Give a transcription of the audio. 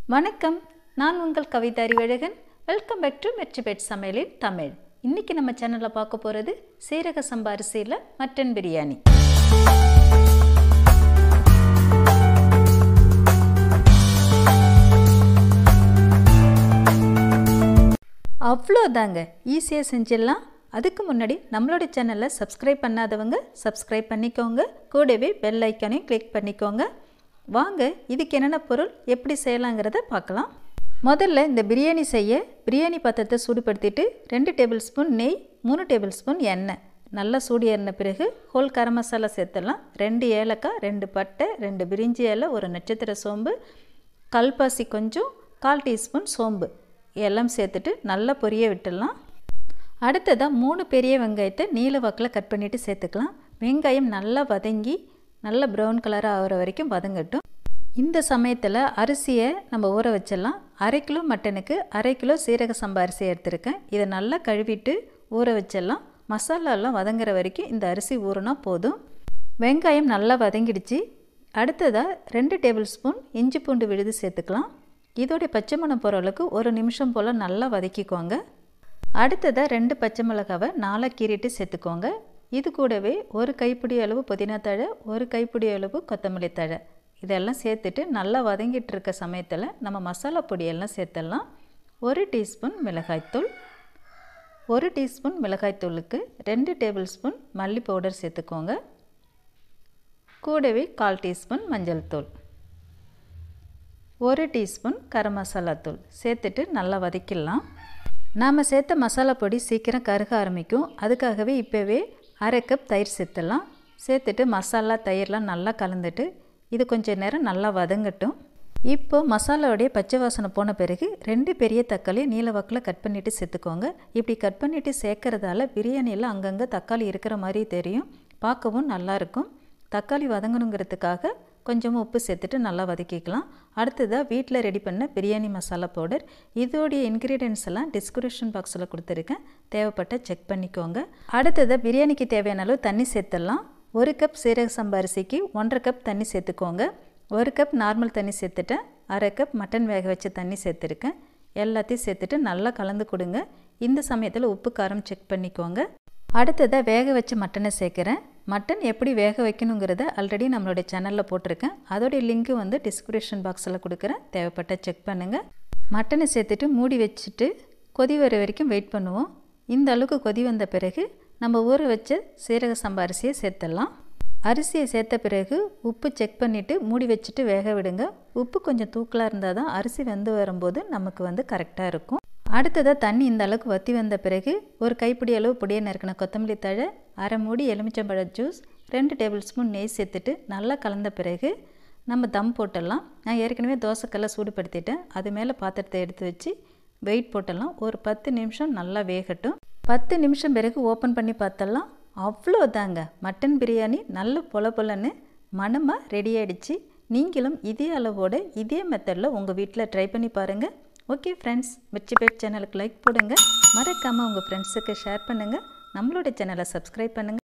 வணக்கம் நான் உங்கள் Kavitha Arivazhagan welcome back to மெட்ரிபெட் சமையலின் தமிழ் இன்னைக்கு நம்ம சேனலில் பார்க்க போகிறது சீரக சம்பா அரிசியில் மட்டன் பிரியாணி அவ்வளோதாங்க ஈஸியாக செஞ்சிடலாம் அதுக்கு முன்னாடி நம்மளோட சேனலை சப்ஸ்கிரைப் பண்ணாதவங்க சப்ஸ்கிரைப் பண்ணிக்கோங்க கூடவே பெல் ஐக்கானையும் கிளிக் பண்ணிக்கோங்க வாங்க இதுக்கு என்னென்ன பொருள் எப்படி செய்யலாங்கிறத பார்க்கலாம் முதல்ல இந்த பிரியாணி செய்ய பிரியாணி பாத்திரத்தை சூடுபடுத்திட்டு ரெண்டு டேபிள் ஸ்பூன் நெய் மூணு டேபிள் ஸ்பூன் எண்ணெய் நல்லா சூடு ஏறின பிறகு ஹோல் கரம் மசாலா சேர்த்துடலாம் ரெண்டு ஏலக்காய் ரெண்டு பட்டை ரெண்டு பிரிஞ்சி இலை ஒரு நட்சத்திர சோம்பு கல்பாசி கொஞ்சம் கால் டீஸ்பூன் சோம்பு எல்லாம் சேர்த்துட்டு நல்லா பொரிய விட்டுடலாம் அடுத்ததாக மூணு பெரிய வெங்காயத்தை நீல வாக்கில் கட் பண்ணிவிட்டு சேர்த்துக்கலாம் வெங்காயம் நல்லா வதங்கி நல்லா ப்ரௌன் கலராக ஆகிற வரைக்கும் வதங்கட்டும் இந்த சமயத்தில் அரிசியை நம்ம ஊற வச்சிடலாம் அரை கிலோ மட்டனுக்கு அரை கிலோ சீரக சம்பா அரிசி எடுத்திருக்கேன் இதை நல்லா கழுவிட்டு ஊற வச்சிடலாம் மசாலாலாம் வதங்குற வரைக்கும் இந்த அரிசி ஊறினா போதும் வெங்காயம் நல்லா வதங்கிடுச்சு அடுத்ததாக ரெண்டு டேபிள் ஸ்பூன் இஞ்சி பூண்டு விழுது சேர்த்துக்கலாம் இதோடைய பச்சை மணம் போகிற அளவுக்கு ஒரு நிமிஷம் போல் நல்லா வதக்கிக்கோங்க அடுத்ததாக ரெண்டு பச்சை மிளகாவை நாலாக கீறிட்டு சேர்த்துக்கோங்க இது கூடவே ஒரு கைப்பிடி அளவு புதினா தழை ஒரு கைப்பிடி அளவு கொத்தமல்லி தழை இதெல்லாம் சேர்த்துட்டு நல்லா வதங்கிட்டு இருக்க சமயத்தில் நம்ம மசாலா பொடியெல்லாம் சேர்த்துடலாம் ஒரு டீஸ்பூன் மிளகாய்த்தூள் ஒரு டீஸ்பூன் மிளகாய்த்தூளுக்கு ரெண்டு டேபிள் ஸ்பூன் மல்லி பவுடர் சேர்த்துக்கோங்க கூடவே கால் டீஸ்பூன் மஞ்சள் தூள் ஒரு டீஸ்பூன் கரம் மசாலா தூள் சேர்த்துட்டு நல்லா வதக்கிடலாம் நாம் சேர்த்த மசாலா பொடி சீக்கிரம் கருக ஆரம்பிக்கும் அதுக்காகவே இப்போவே அரை கப் தயிர் சேர்த்துடலாம் சேர்த்துட்டு மசாலா தயிர்லாம் நல்லா கலந்துட்டு இது கொஞ்சம் நேரம் நல்லா வதங்கட்டும் இப்போது மசாலாவுடைய பச்சை வாசனை போன பிறகு ரெண்டு பெரிய தக்காளி நீல வாக்கில் கட் பண்ணிவிட்டு சேர்த்துக்கோங்க இப்படி கட் பண்ணிவிட்டு சேர்க்கறதால பிரியாணியில் அங்கங்கே தக்காளி இருக்கிற மாதிரி தெரியும் பார்க்கவும் நல்லாயிருக்கும் தக்காளி வதங்கணுங்கிறதுக்காக கொஞ்சமாக உப்பு சேர்த்துட்டு நல்லா வதக்கிக்கலாம் அடுத்ததாக வீட்டில் ரெடி பண்ண பிரியாணி மசாலா பவுடர் இதோடைய இன்க்ரீடியன்ஸ் எல்லாம் டிஸ்கிரிப்ஷன் பாக்ஸில் கொடுத்துருக்கேன் தேவைப்பட்ட செக் பண்ணிக்கோங்க அடுத்ததாக பிரியாணிக்கு தேவையான அளவு தண்ணி சேர்த்துடலாம் ஒரு கப் சீரக சம்பா அரிசிக்கு ஒன்றரை கப் தண்ணி சேர்த்துக்கோங்க ஒரு கப் நார்மல் தண்ணி சேர்த்துட்டேன் அரை கப் மட்டன் வேக வச்ச தண்ணி சேர்த்துருக்கேன் எல்லாத்தையும் சேர்த்துட்டு நல்லா கலந்து கொடுங்க இந்த சமயத்தில் உப்பு காரம் செக் பண்ணிக்கோங்க அடுத்ததாக வேக வச்ச மட்டனை சேர்க்குறேன் மட்டன் எப்படி வேக வைக்கணுங்கிறத ஆல்ரெடி நம்மளுடைய சேனலில் போட்டிருக்கேன் அதோடைய லிங்க்கு வந்து டிஸ்கிரிப்ஷன் பாக்ஸில் கொடுக்குறேன் தேவைப்பட்ட செக் பண்ணுங்கள் மட்டனை சேர்த்துட்டு மூடி வச்சுட்டு கொதி வர வரைக்கும் வெயிட் பண்ணுவோம் இந்த அளவுக்கு கொதி வந்த பிறகு நம்ம ஊற வச்ச சீரக சம்பா அரிசியை சேர்த்துடலாம் அரிசியை சேர்த்த பிறகு உப்பு செக் பண்ணிவிட்டு மூடி வச்சுட்டு வேக விடுங்க உப்பு கொஞ்சம் தூக்கலாக இருந்தால் தான் அரிசி வெந்து வரும்போது நமக்கு வந்து கரெக்டாக இருக்கும் அடுத்ததாக தண்ணி இந்த அளவுக்கு வற்றி வந்த பிறகு ஒரு கைப்பிடி அளவு பொடியை நறுக்கின கொத்தமல்லி தழை அரை மூடி எலுமிச்சம்பழ ஜூஸ் ரெண்டு டேபிள் ஸ்பூன் நெய் சேர்த்துட்டு நல்லா கலந்த பிறகு நம்ம தம் போட்டுடலாம் நான் ஏற்கனவே தோசைக்கல்லை சூடுபடுத்திட்டேன் அது மேலே பாத்திரத்தை எடுத்து வச்சு வெயிட் போட்டுடலாம் ஒரு பத்து நிமிஷம் நல்லா வேகட்டும் பத்து நிமிஷம் பிறகு ஓப்பன் பண்ணி பார்த்தலாம் அவ்வளோதாங்க மட்டன் பிரியாணி நல்ல பொல பொலன்னு மனமாக ரெடி ஆகிடுச்சு நீங்களும் இதே அளவோட இதே மெத்தடில் உங்கள் வீட்டில் ட்ரை பண்ணி பாருங்கள் ஓகே ஃப்ரெண்ட்ஸ் மிர்ச்சி பேட் சேனலுக்கு லைக் போடுங்க மறக்காமல் உங்கள் ஃப்ரெண்ட்ஸுக்கு ஷேர் பண்ணுங்கள் நம்மளோட சேனலை சப்ஸ்கிரைப் பண்ணுங்கள்